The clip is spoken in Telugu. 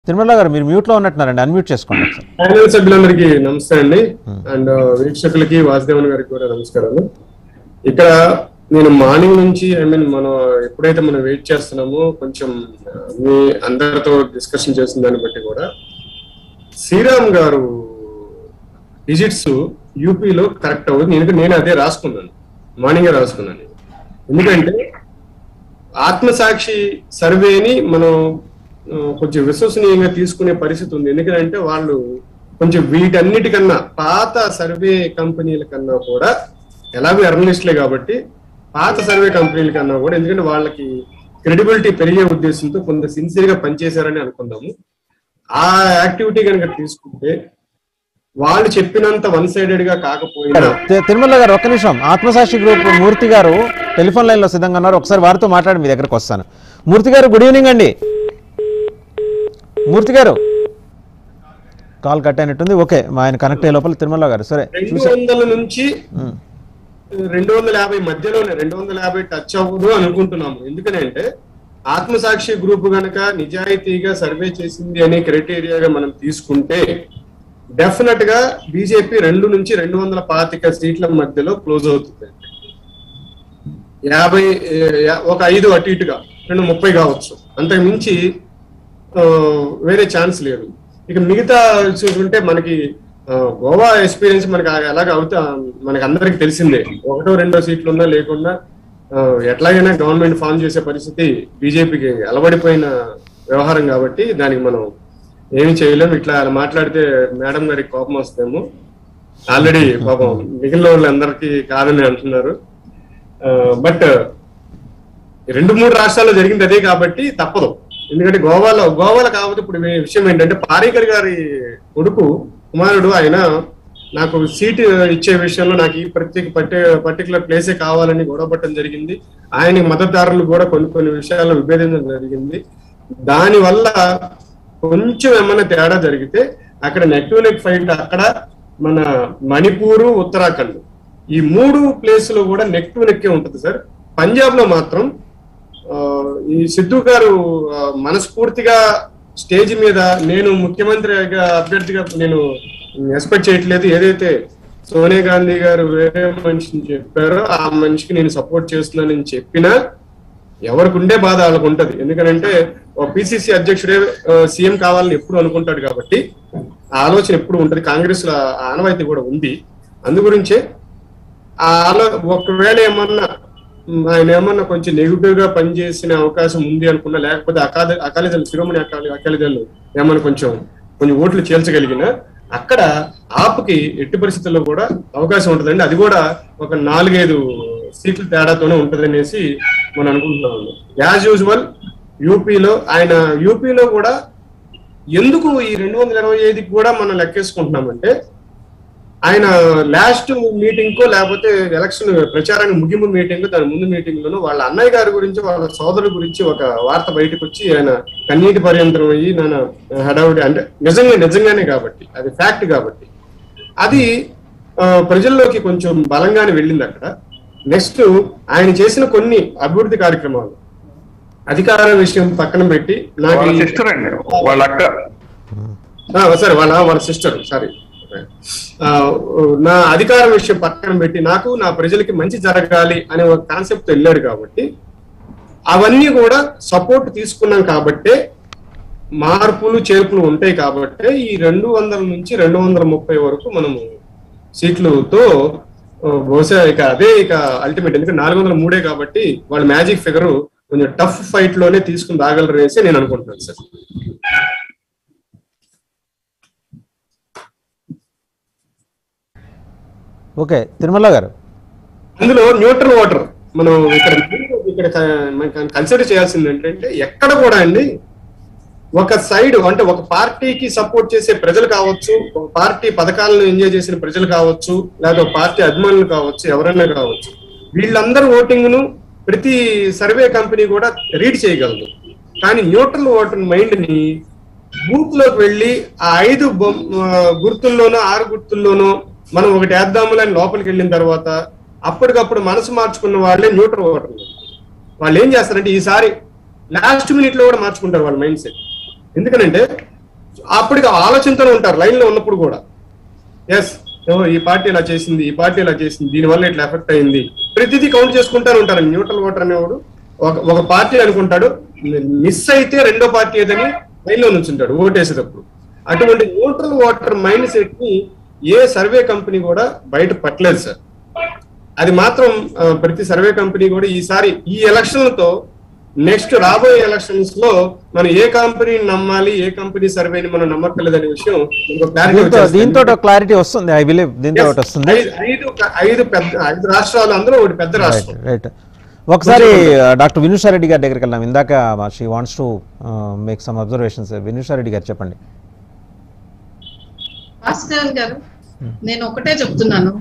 తిరుమల గారు మీరు మ్యూట్ లో ఉన్నట్టున్నారండి అన్మ్యూట్ చేసుకోండి ఒకసారి ప్యానల్ సభ్యులందరికీ నమస్తే అండి అండ్ వీక్షకులకి వాసుదేవన్ గారికి కూడా నమస్కారాలు ఇక్కడ నేను మార్నింగ్ నుంచి ఐ మీన్ మనం ఎప్పుడైతే మనం వెయిట్ చేస్తున్నామో కొంచెం ఆ, మీ అందరితో డిస్కషన్ చేసిన దాన్ని బట్టి కూడా శ్రీరామ్ గారు డిజిట్స్ యూపీలో కరెక్ట్ అవుతుంది ఎందుకంటే నేను అదే రాసుకున్నాను మార్నింగే రాసుకున్నాను ఎందుకంటే ఆత్మసాక్షి సర్వేని మనం ఆ, కొంచెం విశ్వసనీయంగా తీసుకునే పరిస్థితి ఉంది ఎందుకంటే వాళ్ళు కొంచెం వీటన్నిటికన్నా పాత సర్వే కంపెనీల కన్నా కూడా ఎలాగో జర్నలిస్టులే కాబట్టి పాత సర్వే కంపెనీల కన్నా కూడా ఎందుకంటే వాళ్ళకి క్రెడిబిలిటీ పెరిగే ఉద్దేశంతో కొంత సిన్సియర్ గా పనిచేశారని అనుకుందాము ఆ యాక్టివిటీ కనుక తీసుకుంటే వాళ్ళు చెప్పినంత వన్ సైడెడ్ గా కాకపోయినా తి- తిరుమల గారు ఒక్క నిమిషం ఆత్మసాక్షి గ్రూప్ మూర్తి గారు టెలిఫోన్ లైన్ లో సిద్ధంగా ఉన్నారు ఒకసారి వారితో మాట్లాడి మీ దగ్గరకు వస్తాను మూర్తి గారు గుడ్ ఈవినింగ్ అండి మూర్తి గారు కాల్ కట్ అయినట్టుంది ఓకే మా ఆయన కనెక్ట్ అయ్యే లోపల తిరుమల గారు సరే రెండు చూసా వందల నుంచి ఉమ్, రెండు వందల యాభై మధ్యలోనే రెండు వందల యాభై టచ్ అవ్వదు అనుకుంటున్నాము ఎందుకనంటే ఆత్మసాక్షి గ్రూప్ గనక నిజాయితీగా సర్వే చేసింది అనే క్రైటీరియాగా మనం తీసుకుంటే డెఫినెట్ గా బీజేపీ రెండు నుంచి రెండు వందల పాతిక సీట్ల మధ్యలో క్లోజ్ అవుతుంది యాభై ఏ, యా- ఒక ఐదు అటు ఇటుగా రెండు ముప్పై కావచ్చు అంతకు మించి ఆ, వేరే ఛాన్స్ లేదు ఇక మిగతా చూసుకుంటే మనకి ఆ, గోవా ఎక్స్పీరియన్స్ మనకి ఎలాగ అవుతా మనకి అందరికి తెలిసిందే ఒకటో రెండో సీట్లు ఉన్నా లేకున్నా ఆ, ఎట్లాగైనా గవర్నమెంట్ ఫామ్ చేసే పరిస్థితి బీజేపీకి అలవడిపోయిన వ్యవహారం కాబట్టి దానికి మనం ఏమి చేయలేం ఇట్లా అలా మాట్లాడితే మేడం గారికి కోపం వస్తేమో ఆల్రెడీ పాపం మిగిలిన వాళ్ళందరికీ కాదని అంటున్నారు బట్ రెండు మూడు రాష్ట్రాల్లో జరిగింది అదే కాబట్టి తప్పదు ఎందుకంటే గోవాలో గోవాలో కాకపోతే ఇప్పుడు ఈ విషయం ఏంటంటే పారీకర్ గారి కొడుకు కుమారుడు ఆయన నాకు సీట్ ఇచ్చే విషయంలో నాకు ఈ ప్రత్యేక పర్టికులర్ ప్లేసే కావాలని గొడవపడటం జరిగింది ఆయన మద్దతుదారులు కూడా కొన్ని కొన్ని విషయాల్లో విభేదించడం జరిగింది దాని వల్ల కొంచెం ఏమైనా తేడా జరిగితే అక్కడ నెక్ టు నెక్ ఫైట్ అక్కడ మన మణిపూరు ఉత్తరాఖండ్ ఈ మూడు ప్లేసులు కూడా నెక్ టు నెక్కే ఉంటుంది సార్ పంజాబ్ లో మాత్రం ఆ, ఈ సిద్ధు గారు ఆ, మనస్ఫూర్తిగా స్టేజ్ మీద నేను ముఖ్యమంత్రిగా అభ్యర్థిగా నేను ఎక్స్పెక్ట్ చేయట్లేదు ఏదైతే సోనియా గాంధీ గారు వేరే మనిషిని చెప్పారో ఆ మనిషికి నేను సపోర్ట్ చేస్తున్నానని చెప్పినా ఎవరికి ఉండే బాధ వాళ్ళకు ఉంటది ఎందుకంటే ఒక పిసిసి అధ్యక్షుడే సీఎం కావాలని ఎప్పుడు అనుకుంటాడు కాబట్టి ఆ ఆలోచన ఎప్పుడు ఉంటది కాంగ్రెస్ లో ఆ ఆనవాయితీ కూడా ఉంది అందు గురించే ఆ ఆలో ఒకవేళ ఏమన్నా మ్, ఆయన ఏమన్నా కొంచెం నెగిటివ్ గా పనిచేసిన అవకాశం ఉంది అనుకున్నా లేకపోతే అకాలి అకాలీదళ శిరోమణి అకాలి అకాలీదళు ఏమన్నా కొంచెం కొన్ని ఓట్లు చేల్చగలిగిన అక్కడ ఆపుకి ఎట్టి పరిస్థితుల్లో కూడా అవకాశం ఉంటుందండి అది కూడా ఒక నాలుగైదు సీట్ల తేడాతోనే ఉంటదనేసి మనం అనుకుంటున్నాం యాజ్ యూజువల్ యూపీలో ఆయన యూపీలో కూడా ఎందుకు ఈ రెండు వందల ఇరవై ఐదుకి కూడా మనం లెక్కేసుకుంటున్నామంటే ఆయన లాస్ట్ మీటింగ్ కో లేకపోతే ఎలక్షన్ ప్రచారానికి ముగింపు మీటింగ్ దాని ముందు మీటింగ్ లోను వాళ్ళ అన్నయ్య గారి గురించి వాళ్ళ సోదరుల గురించి ఒక వార్త బయటకు వచ్చి ఆయన కన్నీటి పర్యంతరం అయ్యి నాన్న హడావుడి అంటే నిజంగా నిజంగానే కాబట్టి అది ఫ్యాక్ట్ కాబట్టి అది ఆ, ప్రజల్లోకి కొంచెం బలంగానే వెళ్ళింది అక్కడ నెక్స్ట్ ఆయన చేసిన కొన్ని అభివృద్ధి కార్యక్రమాలు అధికార విషయం పక్కన పెట్టి నాకు వాళ్ళ ఈ- సిస్టర్ అండి వాళ్ళ అక్క ఆ, సరే వాళ్ళ వాళ్ళ సిస్టర్ సారీ నా అధికార విషయం పక్కన పెట్టి నాకు నా ప్రజలకి మంచి జరగాలి అనే ఒక కాన్సెప్ట్ వెళ్ళాడు కాబట్టి అవన్నీ కూడా సపోర్ట్ తీసుకున్నాం కాబట్టే మార్పులు చేర్పులు ఉంటాయి కాబట్టే ఈ రెండు వందల నుంచి రెండు వందల ముప్పై వరకు మనము సీట్లతో ఆ, బహుశా ఇక అదే ఇక అల్టిమేట్ ఎందుకంటే నాలుగు వందల మూడే కాబట్టి వాళ్ళ మ్యాజిక్ ఫిగర్ కొంచెం టఫ్ ఫైట్ లోనే తీసుకుని రాగలరు అనేసి నేను అనుకుంటున్నాను సార్ ఓకే తిరుమల గారు అందులో న్యూట్రల్ వాటర్ మనం ఇక్కడ ఇక్కడ కన్సిడర్ చేయాల్సింది ఏంటంటే ఎక్కడ కూడా అండి ఒక సైడ్ అంటే ఒక పార్టీకి సపోర్ట్ చేసే ప్రజలు కావచ్చు ఒక పార్టీ పథకాలను ఎంజాయ్ చేసిన ప్రజలు కావచ్చు లేదా ఒక పార్టీ అభిమానులు కావచ్చు ఎవరైనా కావచ్చు వీళ్ళందరూ ఓటింగ్ ను ప్రతి సర్వే కంపెనీ కూడా రీడ్ చేయగలదు కానీ న్యూట్రల్ ఓటర్ మైండ్ ని బూత్ లోకి వెళ్ళి ఆ ఐదు బొమ్- ఆ, గుర్తుల్లోనో ఆరు గుర్తుల్లోనో మనం ఒకటి వేద్దాములని అని లోపలికి వెళ్ళిన తర్వాత అప్పటికప్పుడు మనసు మార్చుకున్న వాళ్ళే న్యూట్రల్ ఓటర్లు వాళ్ళు ఏం చేస్తారంటే ఈసారి లాస్ట్ మినిట్ లో కూడా మార్చుకుంటారు వాళ్ళ మైండ్ సెట్ ఎందుకనంటే అప్పటికి ఆలోచనతో ఉంటారు లైన్ లో ఉన్నప్పుడు కూడా ఎస్ ఈ పార్టీ ఇలా చేసింది ఈ పార్టీ ఇలా చేసింది దీనివల్ల ఇట్లా ఎఫెక్ట్ అయింది ప్రతిదీ కౌంట్ చేసుకుంటారు ఉంటారు న్యూట్రల్ ఓటర్ అనేవాడు ఒక ఒక పార్టీ అనుకుంటాడు మిస్ అయితే రెండో పార్టీ ఏదని లైన్ లో నుంచుంటాడు ఓటేసేటప్పుడు అటువంటి న్యూట్రల్ ఓటర్ మైండ్ సెట్ ని ఏ సర్వే కంపెనీ కూడా బయట పట్టలేదు సార్ అది మాత్రం ఆ, ప్రతి సర్వే కంపెనీ కూడా ఈసారి ఈ ఎలక్షన్లతో నెక్స్ట్ రాబోయే ఎలక్షన్స్ లో మనం ఏ కంపెనీని నమ్మాలి ఏ కంపెనీ సర్వేని మనం నమ్మక్కర్లేదు అనే విషయం మనకు clarity దీంతో వచ్చేస్తుంది. దీంతో క్లారిటీ వస్తుంది ఐ బిలీవ్ దీంతో ఒకటి వస్తుంది ఐదు- ఐదు ఐదు పెద్ద ఐదు రాష్ట్రాలు అందులో ఒకటి పెద్ద రాష్ట్రం రైట్ ఒకసారి డాక్టర్ వినుషారెడ్డి గారి దగ్గరికి వెళ్దాం ఇందాక she wants to make some observations Vinusha Reddy గారు చెప్పండి భాస్కర్ గారు నేను ఒకటే చెప్తున్నాను